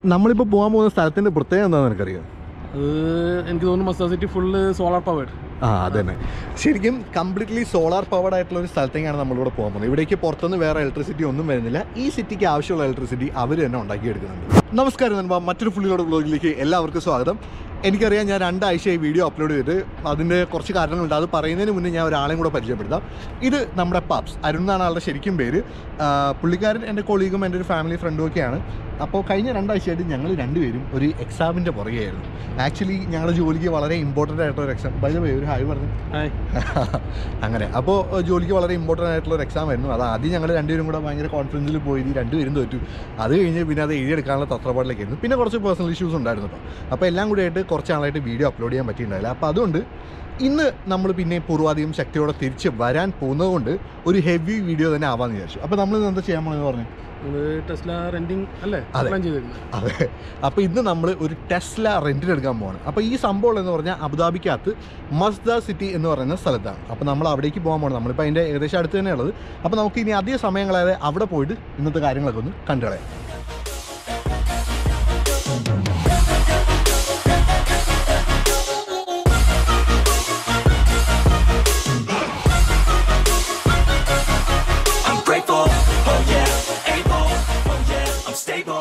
നമ്മളിപ്പോൾ പോകാൻ പോകുന്ന സ്ഥലത്തിൻ്റെ പ്രത്യേകത എന്താണെന്ന് എനിക്കറിയാം അത് എനിക്ക് തോന്നുന്നു Masdar city full solar powered ആ അതന്നെ ശരിക്കും കംപ്ലീറ്റ്ലി സോളാർ പവർഡ് ആയിട്ടുള്ള ഒരു സ്ഥലത്തേക്കാണ് നമ്മളിവിടെ പോകാൻ പോകുന്നത് ഇവിടേക്ക് പുറത്തുനിന്ന് വേറെ ഇലക്ട്രിസിറ്റി ഒന്നും വരുന്നില്ല ഈ സിറ്റിക്ക് ആവശ്യമുള്ള ഇലക്ട്രിസിറ്റി അവർ തന്നെ ഉണ്ടാക്കിയെടുക്കുന്നുണ്ട് നമസ്കാരം നൻപ മറ്റൊരു ഫുള്ളിലോട് ബ്ലോഗിലേക്ക് എല്ലാവർക്കും സ്വാഗതം എനിക്കറിയാം ഞാൻ രണ്ടാഴ്ചയായി വീഡിയോ അപ്ലോഡ് ചെയ്തിട്ട് അതിൻ്റെ കുറച്ച് കാരണങ്ങളുണ്ട് അത് പറയുന്നതിന് മുന്നേ ഞാൻ ഒരാളെയും കൂടെ പരിചയപ്പെടുത്താം ഇത് നമ്മുടെ പബ്സ് അരുൺ എന്നാണ് ആളുടെ ശരിക്കും പേര് ആ, പുള്ളിക്കാരൻ എൻ്റെ കൊളീഗും എൻ്റെ ഒരു ഫാമിലി ഫ്രണ്ടും ഒക്കെയാണ് അപ്പോൾ കഴിഞ്ഞ രണ്ടാഴ്ചയായിട്ട് ഞങ്ങൾ രണ്ടുപേരും ഒരു എക്സാമിൻ്റെ പുറകെയായിരുന്നു ആക്ച്വലി ഞങ്ങളുടെ ജോലിക്ക് വളരെ ഇമ്പോർട്ടൻ്റ് ആയിട്ടുള്ള ഒരു എക്സാം ബൈ ഒരു ഹായ് പറഞ്ഞു ഹായ് അങ്ങനെ അപ്പോൾ ജോലിക്ക് വളരെ ഇമ്പോർട്ടൻ്റ് ആയിട്ടുള്ള ഒരു എക്സാം ആയിരുന്നു അത് ആദ്യം ഞങ്ങൾ രണ്ടുപേരും കൂടെ ഭയങ്കര കോൺഫിഡൻസിൽ പോയി ഈ രണ്ടുപേരും തോറ്റു അത് കഴിഞ്ഞ് പിന്നെ അത് എഴുതിയെടുക്കാനുള്ള തത്രപ്പാടിലേക്കായിരുന്നു പിന്നെ കുറച്ച് പേഴ്സണൽ ഇഷ്യൂസ് ഉണ്ടായിരുന്നു കേട്ടോ അപ്പോൾ എല്ലാം കൂടി ആയിട്ട് കുറച്ച് നാളായിട്ട് വീഡിയോ അപ്ലോഡ് ചെയ്യാൻ പറ്റിയിട്ടുണ്ടായില്ല അപ്പോൾ അതുകൊണ്ട് ഇന്ന് നമ്മൾ പിന്നെ പൂർവാധികം ശക്തിയോടെ തിരിച്ച് വരാൻ പോകുന്നതുകൊണ്ട് ഒരു ഹെവി വീഡിയോ തന്നെ ആവാമെന്ന് വിചാരിച്ചു അപ്പോൾ നമ്മൾ എന്താ ചെയ്യാൻ പോണെന്ന് പറഞ്ഞു ഇത് ടെസ്ല റെന്റിങ് അല്ലേ അതെ. പ്ലാൻ ചെയ്തിരുന്നത് അതെ അപ്പോൾ ഇന്ന് നമ്മൾ ഒരു ടെസ്ല റെൻറ്റിന് എടുക്കാൻ പോവാണ് അപ്പോൾ ഈ സംഭവം എന്ന് പറഞ്ഞാൽ അബുദാബിക്കകത്ത് മസ്ദ സിറ്റി എന്ന് പറയുന്ന സ്ഥലത്താണ് അപ്പോൾ നമ്മൾ അവിടേക്ക് പോകാൻ പോകണം നമ്മളിപ്പോൾ അതിൻ്റെ ഏകദേശം അടുത്ത് തന്നെ ഉള്ളത് അപ്പോൾ നമുക്ക് ഇനി അധിക സമയങ്ങളായത് അവിടെ പോയിട്ട് ഇന്നത്തെ കാര്യങ്ങളൊക്കെ ഒന്ന് കണ്ടുകളയാം I'm grateful, oh yeah, able, oh yeah, I'm stable.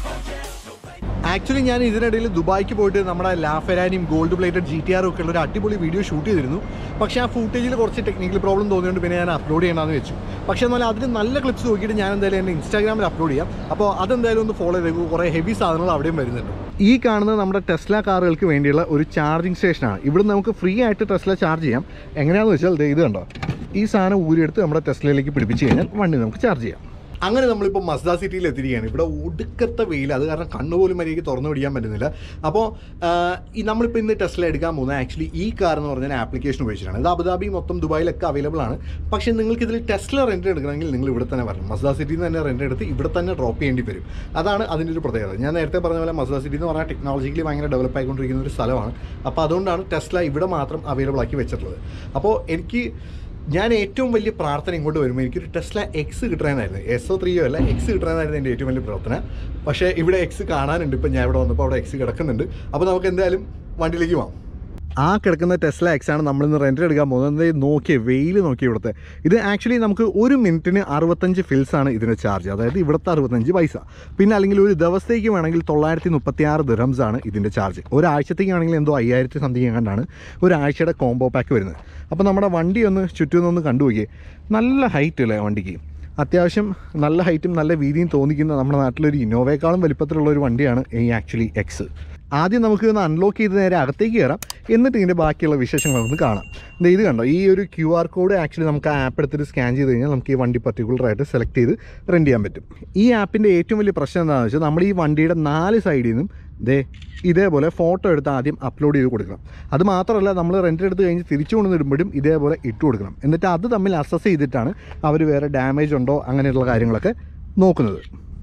Actually ഞാൻ ഇതിനിടയിൽ ദുബായിക്ക് പോയിട്ട് നമ്മുടെ ലാഫെരാനിയും ഗോൾഡ് പ്ലേറ്റഡ് ജി ടി ആറും ഒക്കെ ഉള്ള ഒരു അടിപൊളി വീഡിയോ ഷൂട്ട് ചെയ്തിരുന്നു പക്ഷേ ആ ഫൂട്ടേജിൽ കുറച്ച് ടെക്നിക്കൽ പ്രോബ്ലം തോന്നിയുകൊണ്ട് പിന്നെ ഞാൻ അപ്ലോഡ് ചെയ്യണമെന്ന് വെച്ചു പക്ഷേ എന്നാൽ അതിന് നല്ല ക്ലിപ്സ് നോക്കിയിട്ട് ഞാൻ എന്തായാലും എൻ്റെ ഇൻസ്റ്റാഗ്രാമിൽ അപ്ലോഡ് ചെയ്യാം അപ്പോൾ അതെന്തായാലും ഒന്ന് ഫോളോ ചെയ്തേക്കും കുറേ ഹെവി സാധനങ്ങൾ അവിടെയും വരുന്നുണ്ട് ഈ കാണുന്നത് നമ്മുടെ ടെസ്ല കാറുകൾക്ക് വേണ്ടിയുള്ള ഒരു ചാർജിങ് സ്റ്റേഷനാണ് ഇവിടെ നമുക്ക് ഫ്രീ ആയിട്ട് ടെസ്ല ചാർജ് ചെയ്യാം എങ്ങനെയാണെന്ന് വെച്ചാൽ ദേ ഇത് കണ്ടോ ഈ സാധനം ഊരിയെടുത്ത് നമ്മുടെ ടെസ്ലയിലേക്ക് പിടിപ്പിച്ച് കഴിഞ്ഞാൽ വണ്ടി നമുക്ക് ചാർജ് ചെയ്യാം അങ്ങനെ നമ്മളിപ്പോൾ മസ്ദ സിറ്റിയിൽ എത്തിയിരിക്കുകയാണ് ഇവിടെ ഒടുക്കത്തെ വെയിൽ അത് കാരണം കണ്ണുപോലും മര്യാദയ്ക്ക് തുറന്നു പിടിക്കാൻ പറ്റുന്നില്ല അപ്പോൾ ഈ നമ്മളിപ്പോൾ ഇന്ന് ടെസ്ല എടുക്കാൻ പോകുന്നത് ആക്ച്വലി ഈ കാർ എന്ന് പറഞ്ഞാൽ ആപ്ലിക്കേഷൻ ഉപയോഗിച്ചിട്ടാണ് ഇത് അബുദാബി മൊത്തം ദുബായിലൊക്കെ അവൈലബിൾ ആണ് പക്ഷേ നിങ്ങൾക്ക് ഇതിൽ ടെസ്ല റെൻറ്റ് എടുക്കണമെങ്കിൽ നിങ്ങൾ ഇവിടെ തന്നെ വരണം മസ്ദ സിറ്റിയിൽ നിന്ന് തന്നെ റെൻറ്റ് എടുത്ത് ഇവിടെ തന്നെ ഡ്രോപ്പ് ചെയ്യേണ്ടി വരും അതാണ് അതിൻ്റെ ഒരു പ്രത്യേകത ഞാൻ നേരത്തെ പറഞ്ഞ പോലെ മസ്ദ സിറ്റി എന്ന് പറഞ്ഞാൽ ടെക്നോളജിക്കലി ഭയങ്കര ഡെവലപ്പ് ആയിക്കൊണ്ടിരിക്കുന്ന ഒരു സ്ഥലമാണ് അപ്പോൾ അതുകൊണ്ടാണ് ടെസ്ല ഇവിടെ മാത്രം അവൈലബിൾ ആക്കി വെച്ചിട്ടുള്ളത് അപ്പോൾ എനിക്ക് ഞാൻ ഏറ്റവും വലിയ പ്രാർത്ഥന ഇങ്ങോട്ട് വരുമ്പോൾ എനിക്കൊരു ടെസ്ല എക്സ് കിട്ടണമെന്നായിരുന്നു എസ് ഒ ത്രീയോ അല്ല എക്സ് കിട്ടണമെന്നായിരുന്നു എൻ്റെ ഏറ്റവും വലിയ പ്രാർത്ഥന പക്ഷേ ഇവിടെ എക്സ് കാണാനുണ്ട് ഇപ്പം ഞാൻ ഇവിടെ വന്നപ്പോൾ അവിടെ എക്സ് കിടക്കുന്നുണ്ട് അപ്പോൾ നമുക്ക് എന്തായാലും വണ്ടിയിലേക്ക് പോകാം ആ കിടക്കുന്ന ടെസ്ല എക്സ് ആണ് നമ്മളിന്ന് റെൻ്റ് എടുക്കാൻ പോകുന്നത് നോക്കിയേ വെയിൽ നോക്കി ഇവിടുത്തെ ഇത് ആക്ച്വലി നമുക്ക് ഒരു മിനിറ്റിന് അറുപത്തഞ്ച് ഫിൽസ് ആണ് ഇതിൻ്റെ ചാർജ് അതായത് ഇവിടുത്തെ അറുപത്തഞ്ച് പൈസ പിന്നെ അല്ലെങ്കിൽ ഒരു ദിവസത്തേക്ക് വേണമെങ്കിൽ തൊള്ളായിരത്തി മുപ്പത്തി ആറ് ദിറംസ് ആണ് ഇതിൻ്റെ ചാർജ് ഒരാഴ്ചത്തേക്ക് ആണെങ്കിൽ എന്തോ അയ്യായിരത്തി സംതിങ് എങ്ങാണ്ടാണ് ഒരാഴ്ചയുടെ കോംബോ പാക്ക് വരുന്നത് അപ്പോൾ നമ്മുടെ വണ്ടി ഒന്ന് ചുറ്റും ഒന്ന് കണ്ടുപോക്കിയേ നല്ല ഹൈറ്റ് അല്ലേ വണ്ടിക്ക് അത്യാവശ്യം നല്ല ഹൈറ്റും നല്ല വീതിയും തോന്നിക്കുന്ന നമ്മുടെ നാട്ടിലൊരു ഇന്നോവയെക്കാളും വലിപ്പത്തിലുള്ള ഒരു വണ്ടിയാണ് ഈ ആക്ച്വലി എക്സ് ആദ്യം നമുക്ക് ഒന്ന് അൺലോക്ക് ചെയ്ത് നേരെ അകത്തേക്ക് കയറാം എന്നിട്ട് ഇതിൻ്റെ ബാക്കിയുള്ള വിശേഷങ്ങൾ നമുക്ക് കാണാം ദേ ഇത് കണ്ടോ ഈ ഒരു ക്യു ആർ കോഡ് ആക്ച്വലി നമുക്ക് ആ ആപ്പ് എടുത്തിട്ട് സ്കാൻ ചെയ്ത് കഴിഞ്ഞാൽ നമുക്ക് ഈ വണ്ടി പർട്ടിക്കുലറായിട്ട് സെലക്ട് ചെയ്ത് റെൻറ്റ് ചെയ്യാൻ പറ്റും ഈ ആപ്പിൻ്റെ ഏറ്റവും വലിയ പ്രശ്നം എന്താണെന്ന് വെച്ചാൽ നമ്മൾ ഈ വണ്ടിയുടെ നാല് സൈഡിൽ നിന്നും ദേ ഇതേപോലെ ഫോട്ടോ എടുത്ത് ആദ്യം അപ്ലോഡ് ചെയ്ത് കൊടുക്കണം അത് മാത്രമല്ല നമ്മൾ റെൻ്റ് എടുത്ത് കഴിഞ്ഞ് തിരിച്ചു കൊണ്ടുവന്നിടുമ്പോഴും ഇതേപോലെ ഇട്ട് കൊടുക്കണം എന്നിട്ട് അത് തമ്മിൽ അസസ് ചെയ്തിട്ടാണ് അവർ വേറെ ഡാമേജ് ഉണ്ടോ അങ്ങനെയുള്ള കാര്യങ്ങളൊക്കെ നോക്കുന്നത്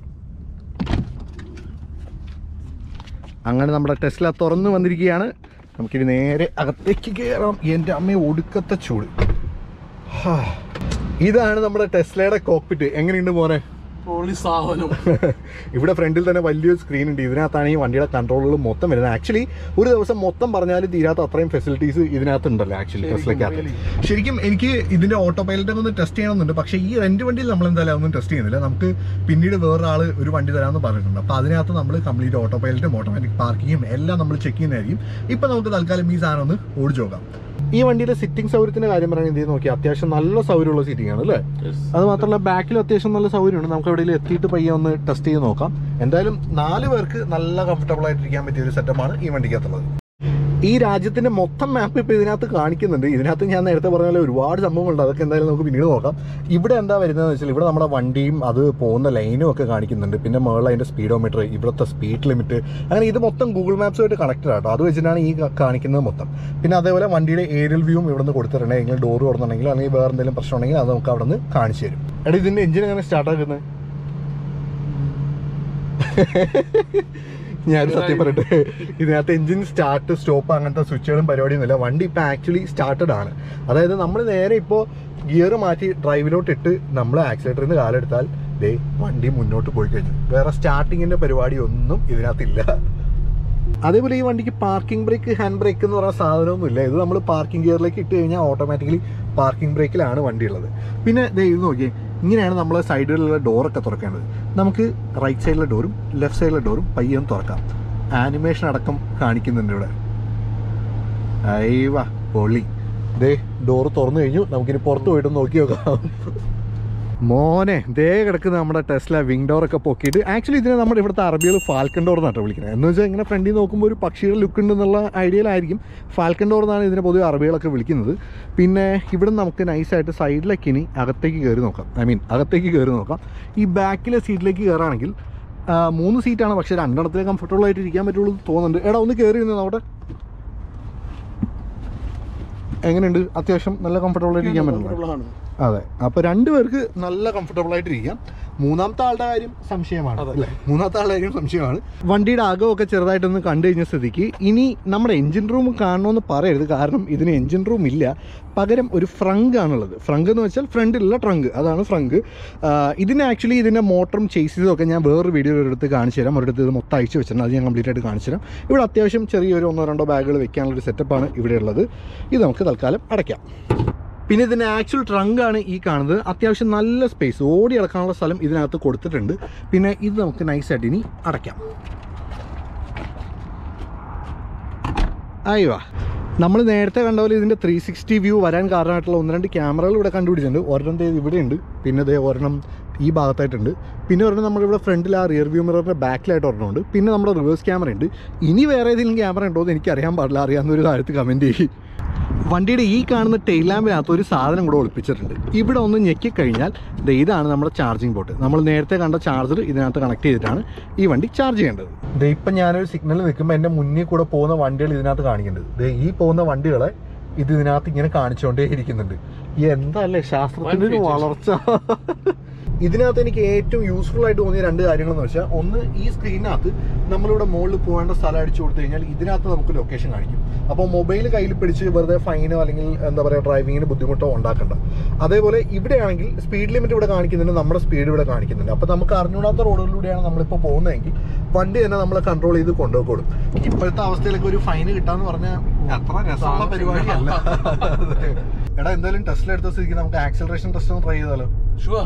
അങ്ങനെ നമ്മുടെ ടെസ്ല തുറന്നു വന്നിരിക്കുകയാണ് നമുക്കിനി നേരെ അകത്തേക്ക് കയറാം എൻ്റെ അമ്മയെ ഒടുക്കത്തെ ചൂട് ഹാ. ഇതാണ് നമ്മുടെ ടെസ്ലയുടെ കോക്പിറ്റ് എങ്ങനെയുണ്ട് മോനെ പൊളി സാധനം ഇവിടെ ഫ്രണ്ടിൽ തന്നെ വലിയൊരു സ്ക്രീൻ ഉണ്ട് ഇതിനകത്താണ് ഈ വണ്ടിയുടെ കൺട്രോളുകൾ മൊത്തം വരുന്നത് ആക്ച്വലി ഒരു ദിവസം മൊത്തം പറഞ്ഞാലും തീരാത്ത അത്രയും ഫെസിലിറ്റീസ് ഇതിനകത്ത് ഉണ്ടല്ലോ ആക്ച്വലി ശരിക്കും, ടെസ്ലയ്ക്കകത്ത് really. ശരിക്കും എനിക്ക് ഇതിന്റെ ഓട്ടോ പൈലറ്റ് ഒന്ന് ടെസ്റ്റ് ചെയ്യണമെന്നുണ്ട് പക്ഷേ ഈ റെന്റ് വണ്ടിയിൽ നമ്മൾ എന്തായാലും ഒന്നും ടെസ്റ്റ് ചെയ്യുന്നില്ല നമുക്ക് പിന്നീട് വേറൊരാൾ ഒരു വണ്ടി തരാമെന്ന് പറഞ്ഞിട്ടുണ്ട് അപ്പോൾ അതിനകത്ത് നമ്മൾ കംപ്ലീറ്റ് ഓട്ടോ പൈലറ്റും ഓട്ടോമാറ്റിക് പാർക്കിങ്ങും എല്ലാം നമ്മൾ ചെക്ക് ചെയ്യുന്നതായിരിക്കും ഇപ്പം നമുക്ക് തൽക്കാലം ഈ സാധനം ഒന്ന് ഓടിച്ചു നോക്കാം ഈ വണ്ടിയുടെ സിറ്റിംഗ് സൗകര്യത്തിന്റെ കാര്യം പറയുന്നത് എന്ത് നോക്കി അത്യാവശ്യം നല്ല സൗകര്യമുള്ള സീറ്റിംഗ് ആണ് അല്ലേ അത് മാത്രമല്ല ബാക്കിൽ അത്യാവശ്യം നല്ല സൗകര്യമുണ്ട് നമുക്ക് എവിടെയെങ്കിലും എത്തിയിട്ട് പയ്യെ ഒന്ന് ടെസ്റ്റ് ചെയ്ത് നോക്കാം എന്തായാലും നാല് പേർക്ക് നല്ല കംഫർട്ടബിൾ ആയിട്ടിരിക്കാൻ പറ്റിയ ഒരു സെറ്റപ്പാണ് ഈ വണ്ടിക്കകത്തുള്ളത് ഈ രാജ്യത്തിന്റെ മൊത്തം മാപ്പ് ഇപ്പോൾ ഇതിനകത്ത് കാണിക്കുന്നുണ്ട് ഇതിനകത്ത് ഞാൻ നേരത്തെ പറഞ്ഞ പോലെ ഒരുപാട് സംഭവങ്ങളുണ്ട് അതൊക്കെ എന്തായാലും നമുക്ക് പിന്നീട് നോക്കാം ഇവിടെ എന്താ വരുന്നതെന്ന് വെച്ചാൽ ഇവിടെ നമ്മുടെ വണ്ടിയും അത് പോകുന്ന ലൈനും ഒക്കെ കാണിക്കുന്നുണ്ട് പിന്നെ മേളിൽ അതിൻ്റെ സ്പീഡോമീറ്റർ ഇവിടുത്തെ സ്പീഡ് ലിമിറ്റ് അങ്ങനെ ഇത് മൊത്തം ഗൂഗിൾ മാപ്സുമായിട്ട് കണക്റ്റഡ് ആട്ടോ അത് വെച്ചിട്ടാണ് ഈ ക- കാണിക്കുന്നത് മൊത്തം പിന്നെ അതേപോലെ വണ്ടിയുടെ ഏരിയൽ വ്യൂവും ഇവിടെ നിന്ന് കൊടുത്തിട്ടുണ്ട് എങ്കിലും ഡോർ തുറന്നിട്ടുണ്ടെങ്കിൽ അല്ലെങ്കിൽ വേറെ എന്തെങ്കിലും പ്രശ്നം ഉണ്ടെങ്കിൽ അത് നമുക്ക് അവിടെ നിന്ന് കാണിച്ചു തരും എടാ ഇതിൻ്റെ എഞ്ചിൻ എങ്ങനെ സ്റ്റാർട്ട് ആക്കുന്നത് ഞാൻ സത്യം പറയട്ടെ ഇതിനകത്ത് എഞ്ചിൻ സ്റ്റാർട്ട് സ്റ്റോപ്പ് അങ്ങനത്തെ സ്വിച്ചുകളും പരിപാടിയൊന്നുമില്ല വണ്ടി ഇപ്പോൾ ആക്ച്വലി സ്റ്റാർട്ടഡ് ആണ് അതായത് നമ്മൾ നേരെ ഇപ്പോൾ ഗിയർ മാറ്റി ഡ്രൈവിലോട്ട് ഇട്ട് നമ്മൾ ആക്സിലേറ്ററിൽ നിന്ന് കാലെടുത്താൽ ദേ വണ്ടി മുന്നോട്ട് പോയി കഴിഞ്ഞു വേറെ സ്റ്റാർട്ടിങ്ങിൻ്റെ പരിപാടി ഒന്നും ഇതിനകത്തില്ല അതേപോലെ ഈ വണ്ടിക്ക് പാർക്കിംഗ് ബ്രേക്ക് ഹാൻഡ് ബ്രേക്ക് എന്ന് പറയുന്ന സാധനമൊന്നുമില്ല ഇത് നമ്മൾ പാർക്കിംഗ് ഗിയറിലേക്ക് ഇട്ട് കഴിഞ്ഞാൽ ഓട്ടോമാറ്റിക്കലി പാർക്കിംഗ് ബ്രേക്കിലാണ് വണ്ടി ഉള്ളത് പിന്നെ ദേ ഇത് നോക്കിയേ ഇങ്ങനെയാണ് നമ്മൾ സൈഡിലുള്ള ഡോറൊക്കെ തുറക്കേണ്ടത് നമുക്ക് റൈറ്റ് സൈഡിലെ ഡോറും ലെഫ്റ്റ് സൈഡിലെ ഡോറും പയ്യൊന്ന് തുറക്കാം ആനിമേഷൻ അടക്കം കാണിക്കുന്നുണ്ട് ഇവിടെ അയ്യവാ പൊള്ളി ദേ ഡോറ് തുറന്നു കഴിഞ്ഞു നമുക്കിനി പുറത്ത് പോയിട്ട് നോക്കി നോക്കാം മോനെ ദേ കിടക്കുന്ന നമ്മുടെ ടെസ്ല വിങ് ഡോർ ഒക്കെ പൊക്കിയിട്ട് ആക്ച്വലി ഇതിനെ നമ്മുടെ ഇവിടുത്തെ അറബികൾ ഫാൽക്കൺ ഡോർ എന്നാട്ടോ വിളിക്കുന്നത് എന്ന് വെച്ചാൽ ഇങ്ങനെ ഫ്രണ്ടിൽ നോക്കുമ്പോൾ ഒരു പക്ഷിയുടെ ലുക്ക് ഉണ്ട് എന്നുള്ള ഐഡിയയിലായിരിക്കും ഫാൽക്കൺ ഡോർ എന്നാണ് ഇതിനെ പൊതുവെ അറബികളൊക്കെ വിളിക്കുന്നത് പിന്നെ ഇവിടെ നമുക്ക് നൈസായിട്ട് സൈഡിലേക്ക് ഇനി അകത്തേക്ക് കയറി നോക്കാം ഐ മീൻ അകത്തേക്ക് കയറി നോക്കാം ഈ ബാക്കിലെ സീറ്റിലേക്ക് കയറുകയാണെങ്കിൽ ആ, മൂന്ന് സീറ്റാണ് പക്ഷേ രണ്ടെണ്ണത്തിൽ കംഫർട്ടബിൾ ആയിട്ട് ഇരിക്കാൻ പറ്റുള്ളൂ എന്ന് തോന്നുന്നുണ്ട് എടാ ഒന്ന് കയറി നിന്ന് നോട്ടെ എങ്ങനെയുണ്ട് അത്യാവശ്യം നല്ല കംഫർട്ടബിൾ ആയിട്ട് ഇരിക്കാൻ പറ്റുള്ളൂ ആണ് അതെ അപ്പൊ രണ്ടുപേർക്ക് നല്ല കംഫർട്ടബിൾ ആയിട്ട് ഇരിക്കാം മൂന്നാമത്തെ ആളുടെ കാര്യം സംശയമാണ് അതെ. അല്ലേ മൂന്നാമത്തെ ആളുടെ കാര്യം സംശയമാണ് വണ്ടിയുടെ അകമൊക്കെ ചെറുതായിട്ടൊന്ന് കണ്ടു കഴിഞ്ഞ സ്ഥിതിക്ക് ഇനി നമ്മുടെ എഞ്ചിൻ റൂം കാണണമെന്ന് പറയരുത് കാരണം ഇതിന് എഞ്ചിൻ റൂം ഇല്ല പകരം ഒരു ഫ്രങ്ക് ആണുള്ളത് ഫ്രങ്ക് എന്ന് വെച്ചാൽ ഫ്രണ്ടിലുള്ള ട്രങ്ക് അതാണ് ഫ്രങ്ക് ഇതിന് ആക്ച്വലി ഇതിൻ്റെ മോട്ടറും ചേസസും ഒക്കെ ഞാൻ വേറൊരു വീഡിയോ ഒരിടത്ത് കാണിച്ചു തരാം ഒരിടത്ത് ഇത് മൊത്തം അയച്ചു വെച്ചിട്ടുണ്ട് അത് ഞാൻ കംപ്ലീറ്റ് ആയിട്ട് കാണിച്ചു തരാം ഇവിടെ അത്യാവശ്യം ചെറിയൊരു ഒന്നോ രണ്ടോ ബാഗുകൾ വെക്കാനുള്ള ഒരു സെറ്റപ്പാണ് ഇവിടെ ഉള്ളത് ഇത് നമുക്ക് തൽക്കാലം അടയ്ക്കാം പിന്നെ ഇതിൻ്റെ ആക്ച്വൽ ട്രങ്ക് ആണ് ഈ കാണുന്നത് അത്യാവശ്യം നല്ല സ്പേസ് ഓടി അടക്കാനുള്ള സ്ഥലം ഇതിനകത്ത് കൊടുത്തിട്ടുണ്ട് പിന്നെ ഇത് നമുക്ക് നൈസായിട്ട് ഇനി അടയ്ക്കാം അയ്യോ നമ്മൾ നേരത്തെ കണ്ട പോലെ ഇതിൻ്റെ ത്രീ സിക്സ്റ്റി വ്യൂ വരാൻ കാരണമായിട്ടുള്ള ഒന്ന് രണ്ട് ക്യാമറകൾ ഇവിടെ കണ്ടുപിടിച്ചിട്ടുണ്ട് ഒരെണ്ണം ദേ ഇവിടെയുണ്ട് പിന്നെ ദേ ഒരെണ്ണം ഈ ഭാഗത്തായിട്ടുണ്ട് പിന്നെ ഒരെണ്ണം നമ്മളിവിടെ ഫ്രണ്ടിൽ ആ റിയർ വ്യൂ മിററിൻ്റെ ബാക്കിലായിട്ട് ഒരെണ്ണമുണ്ട് പിന്നെ നമ്മുടെ റിവേഴ്സ് ക്യാമറ ഉണ്ട് ഇനി വേറെ ഏതെങ്കിലും ക്യാമറ ഉണ്ടോ എന്ന് എനിക്ക് അറിയാൻ പാടില്ല അറിയാവുന്ന ഒരു കാര്യത്തിൽ കമൻറ്റ് ചെയ്യും വണ്ടിയുടെ ഈ കാണുന്ന ടെയിൽ ലാമ്പിനകത്ത് ഒരു സാധനം കൂടെ ഒളിപ്പിച്ചിട്ടുണ്ട് ഇവിടെ ഒന്ന് ഞെക്കിക്കഴിഞ്ഞാൽ ദേ ഇതാണ് നമ്മുടെ ചാർജിങ് പോർട്ട് നമ്മൾ നേരത്തെ കണ്ട ചാർജർ ഇതിനകത്ത് കണക്ട് ചെയ്തിട്ടാണ് ഈ വണ്ടി ചാർജ് ചെയ്യേണ്ടത് ദേ ഇപ്പം ഞാനൊരു സിഗ്നൽ നിൽക്കുമ്പോൾ എൻ്റെ മുന്നിൽ കൂടെ പോകുന്ന വണ്ടികൾ ഇതിനകത്ത് കാണിക്കുന്നുണ്ട് ദേ ഈ പോകുന്ന വണ്ടികളെ ഇത് ഇതിനകത്ത് ഇങ്ങനെ കാണിച്ചുകൊണ്ടേ ഇരിക്കുന്നുണ്ട് ഈ എന്തല്ലേ ശാസ്ത്രത്തിൻ്റെ ഒരു features. വളർച്ച ഇതിനകത്ത് എനിക്ക് ഏറ്റവും യൂസ്ഫുൾ ആയിട്ട് തോന്നിയ രണ്ട് കാര്യങ്ങളെന്ന് വെച്ചാൽ ഒന്ന് ഈ സ്ക്രീനകത്ത് നമ്മളിവിടെ മുകളിൽ പോകേണ്ട സ്ഥലം അടിച്ചു കൊടുത്തു കഴിഞ്ഞാൽ ഇതിനകത്ത് നമുക്ക് ലൊക്കേഷൻ കാണിക്കും അപ്പോൾ മൊബൈൽ കയ്യിൽ പിടിച്ച് വെറുതെ ഫൈനോ അല്ലെങ്കിൽ എന്താ പറയുക ഡ്രൈവിങ്ങിന് ബുദ്ധിമുട്ടോ ഉണ്ടാക്കണ്ട അതേപോലെ ഇവിടെയാണെങ്കിൽ സ്പീഡ് ലിമിറ്റ് ഇവിടെ കാണിക്കുന്നുണ്ട് നമ്മുടെ സ്പീഡ് ഇവിടെ കാണിക്കുന്നുണ്ട് അപ്പോൾ നമുക്ക് അറിഞ്ഞൂടാത്ത റോഡുകളിലൂടെയാണ് നമ്മളിപ്പോൾ പോകുന്നതെങ്കിൽ വണ്ടി തന്നെ നമ്മളെ കൺട്രോൾ ചെയ്ത് കൊണ്ടുപോയിക്കോളും ഇപ്പോഴത്തെ അവസ്ഥയിലൊക്കെ ഒരു ഫൈൻ കിട്ടാന്ന് പറഞ്ഞാൽ അത്ര രസമുള്ള പരിപാടിയല്ല എടാ എന്തായാലും ടെസ്റ്റിൽ എടുത്ത സ്ഥിതിക്ക് നമുക്ക് ആക്സലറേഷൻ ടെസ്റ്റ് ഒന്ന് ട്രൈ ചെയ്താലോ ഷുവർ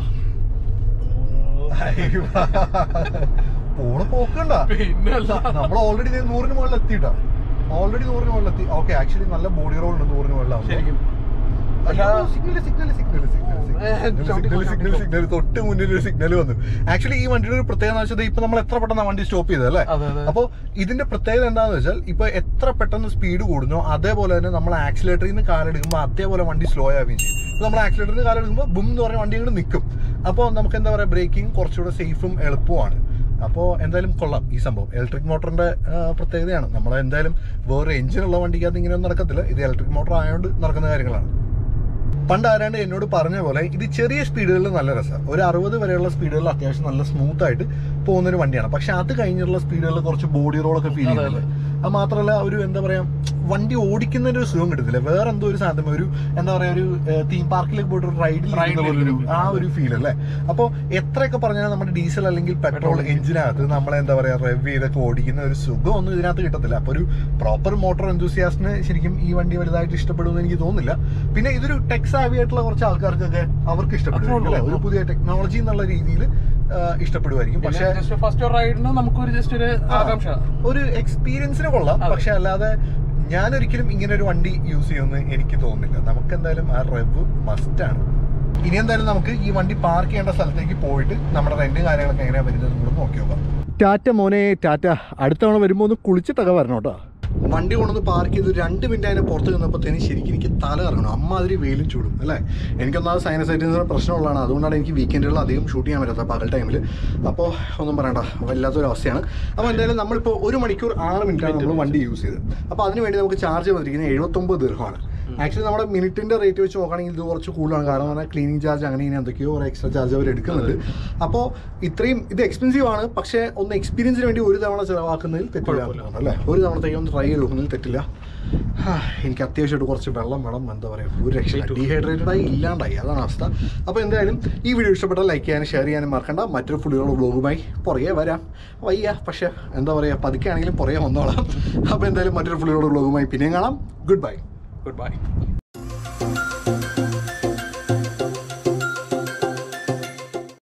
പോണ പോക്കണ്ട പിന്നല്ല നമ്മൾ ഓൾറെഡി നൂറിന് മുകളിൽ എത്തിയിട്ടാ ഓൾറെഡി നൂറിന് മുകളിൽ എത്തി ഓക്കെ ആക്ച്വലി നല്ല ബോഡി റോൾ ഉണ്ട് നൂറിന് മുകളിലാവും ശരിക്കും signal signal signal signal signal signal തൊട്ട് മുന്നിൽ ഒരു സിഗ്നൽ വന്നു ആക്ച്വലി ഈ വണ്ടിയുടെ ഒരു പ്രത്യേകത എന്ന് വെച്ചാൽ ഇപ്പൊ നമ്മൾ എത്ര പെട്ടെന്ന് വണ്ടി സ്റ്റോപ്പ് ചെയ്തത് അല്ലേ അതെ അതെ അപ്പോൾ ഇതിന്റെ പ്രത്യേകത എന്താണെന്ന് വെച്ചാൽ ഇപ്പൊ എത്ര പെട്ടെന്ന് സ്പീഡ് കൂടുന്നോ അതേപോലെ തന്നെ നമ്മൾ ആക്സിലേറ്ററിൽ നിന്ന് കാലെടുക്കുമ്പോൾ അതേപോലെ വണ്ടി സ്ലോ ആവുകയും ചെയ്യും ഇപ്പൊ നമ്മൾ ആക്സിലേറ്ററിൽ നിന്ന് കാലെടുക്കുമ്പോൾ ബും എന്ന് പറഞ്ഞ വണ്ടി അങ്ങോട്ട് നിൽക്കും അപ്പോൾ നമുക്ക് എന്താ പറയുക ബ്രേക്കിംഗ് കുറച്ചുകൂടെ സേഫും എളുപ്പമാണ് അപ്പോൾ എന്തായാലും കൊള്ളാം ഈ സംഭവം ഇലക്ട്രിക് മോട്ടറിന്റെ പ്രത്യേകതയാണ് നമ്മൾ എന്തായാലും വേറെ എഞ്ചിനുള്ള വണ്ടിക്കകത്ത് ഇങ്ങനെയൊന്നും നടക്കത്തില്ല ഇത് ഇലക്ട്രിക് മോട്ടർ ആയതുകൊണ്ട് നടക്കുന്ന കാര്യങ്ങളാണ് പണ്ട് ആരാണ്ട് എന്നോട് പറഞ്ഞ പോലെ ഇത് ചെറിയ സ്പീഡുകളിൽ നല്ല രസമാണ് ഒരു അറുപത് വരെയുള്ള സ്പീഡുകളിൽ അത്യാവശ്യം നല്ല സ്മൂത്ത് ആയിട്ട് പോകുന്ന ഒരു വണ്ടിയാണ് പക്ഷെ അത് കഴിഞ്ഞിട്ടുള്ള സ്പീഡുകളിൽ കുറച്ച് ബോഡി റോളൊക്കെ ഫീൽ അതെ, ചെയ്യുന്നത് അത് മാത്രമല്ല ഒരു എന്താ പറയാ വണ്ടി ഓടിക്കുന്നതിന് ഒരു സുഖം കിട്ടത്തില്ല വേറെ എന്തോ ഒരു സാധനം ഒരു എന്താ പറയാ ഒരു തീം പാർക്കിലേക്ക് പോയിട്ട് ഒരു റൈഡിൽ Ride ൽ ഒരു ഇരിക്കുന്ന ആ ഒരു ഫീൽ അല്ലേ അപ്പോൾ എത്രയൊക്കെ പറഞ്ഞാൽ നമ്മുടെ ഡീസൽ അല്ലെങ്കിൽ പെട്രോൾ Petrol എഞ്ചിനകത്ത് നമ്മളെ എന്താ പറയാ റെവ് ചെയ്തൊക്കെ ഓടിക്കുന്ന ഒരു സുഖമൊന്നും ഇതിനകത്ത് കിട്ടത്തില്ല അപ്പോൾ ഒരു പ്രോപ്പർ മോട്ടോർ എന്തൂസിയാസ്റ്റിന് ശരിക്കും ഈ വണ്ടി വലുതായിട്ട് ഇഷ്ടപ്പെടുമെന്ന് എനിക്ക് തോന്നുന്നില്ല പിന്നെ ഇതൊരു ടെക്സ് ആവി ആയിട്ടുള്ള കുറച്ച് ആൾക്കാർക്കൊക്കെ അവർക്ക് ഇഷ്ടപ്പെടും അത്രേ ഉള്ളൂ. അല്ലേ ഒരു പുതിയ ടെക്നോളജി എന്നുള്ള രീതിയിൽ ഇഷ്ടപ്പെടുമായിരിക്കും പക്ഷേ ജസ്റ്റ് ഫസ്റ്റ് റൈഡിന് നമുക്കൊരു ജസ്റ്റ് ഒരു ആ. ആകാംക്ഷ ഒരു എക്സ്പീരിയൻസിന് കൊള്ളാം അതെ. പക്ഷെ അല്ലാതെ ഞാൻ ഒരിക്കലും ഇങ്ങനെ ഒരു വണ്ടി യൂസ് ചെയ്യുമെന്ന് എനിക്ക് തോന്നുന്നില്ല നമുക്ക് എന്തായാലും ആ റെവ് മസ്റ്റ് ആണ് ഇനി എന്തായാലും നമുക്ക് ഈ വണ്ടി പാർക്ക് ചെയ്യേണ്ട സ്ഥലത്തേക്ക് പോയിട്ട് നമ്മുടെ റെന്റ് കാര്യങ്ങളൊക്കെ എങ്ങനെയാ വരുന്നത് കൂടെ നോക്കി നോക്കാം ടാറ്റ മോനെ ടാറ്റ അടുത്ത തവണ വരുമ്പോൾ ഒന്ന് കുളിച്ചിട്ടൊക്കെ വരണം കേട്ടോ വണ്ടി കൊണ്ടൊന്ന് പാർക്ക് ചെയ്ത് രണ്ട് മിനിറ്റ് അതിന് പുറത്ത് നിന്നപ്പോഴത്തേന് ശരിക്കും എനിക്ക് തല ഇറങ്ങണം അമ്മാതിരി വെയിലും ചൂടും അല്ലേ എനിക്കൊന്നാമത് സൈനസൈറ്റിന് പ്രശ്നമുള്ളതാണ് അതുകൊണ്ടാണ് എനിക്ക് വീക്കെൻഡുകളിൽ അധികം ഷൂട്ട് ചെയ്യാൻ പറ്റാത്ത പകൽ ടൈമിൽ അപ്പോൾ ഒന്നും പറയണ്ട വല്ലാത്തൊരു അവസ്ഥയാണ് അപ്പോൾ എന്തായാലും നമ്മളിപ്പോൾ ഒരു മണിക്കൂർ ആറ് മിനിറ്റാണ് നമ്മൾ വണ്ടി യൂസ് ചെയ്തത് അപ്പോൾ അതിന് വേണ്ടി നമുക്ക് ചാർജ് വന്നിരിക്കുന്നത് എഴുപത്തൊമ്പത് ദീർഘമാണ് ആക്ച്വലി നമ്മുടെ മിനിറ്റിന്റെ റേറ്റ് വെച്ച് നോക്കുകയാണെങ്കിൽ ഇത് കുറച്ച് കൂടുതലാണ് കാരണം പറഞ്ഞാൽ ക്ലീനിങ് ചാർജ് അങ്ങനെ ഇങ്ങനെ എന്തൊക്കെയോ ഒരു എക്സ്ട്രാ ചാർജ് അവർ എടുക്കുന്നുണ്ട് അപ്പോൾ ഇത്രയും ഇത് എക്സ്പെൻസീവ് ആണ് പക്ഷേ ഒന്ന് എക്സ്പീരിയൻസിന് വേണ്ടി ഒരു തവണ ചിലവാക്കുന്നതിൽ തെറ്റില്ല എന്ന് തോന്നുന്നു അല്ലേ ഒരു തവണത്തേക്ക് ഒന്ന് ട്രൈ ചെയ്ത് നോക്കുന്നതിൽ തെറ്റില്ല ഹാ, എനിക്ക് അത്യാവശ്യമായിട്ട് കുറച്ച് വെള്ളം വേണം എന്താ പറയുക ഒരു രക്ഷ ഡീഹൈഡ്രേറ്റഡ് ആയി ഇല്ലാണ്ടായി അതാണ് അവസ്ഥ അപ്പോൾ എന്തായാലും ഈ വീഡിയോ ഇഷ്ടപ്പെട്ടാൽ ലൈക്ക് ചെയ്യാനും ഷെയർ ചെയ്യാനും മറക്കണ്ട മറ്റൊരു ഫുള്ളികളുടെ വ്ളോഗുമായി പുറകെ വരാം വയ്യ പക്ഷേ എന്താ പറയുക പതുക്കെയാണെങ്കിലും പുറകെ വന്നോളാം അപ്പോൾ എന്തായാലും മറ്റൊരു ഫുള്ളികളുടെ വ്ളോഗുമായി പിന്നെയും കാണാം ഗുഡ് ബൈ ഗുഡ് ബൈ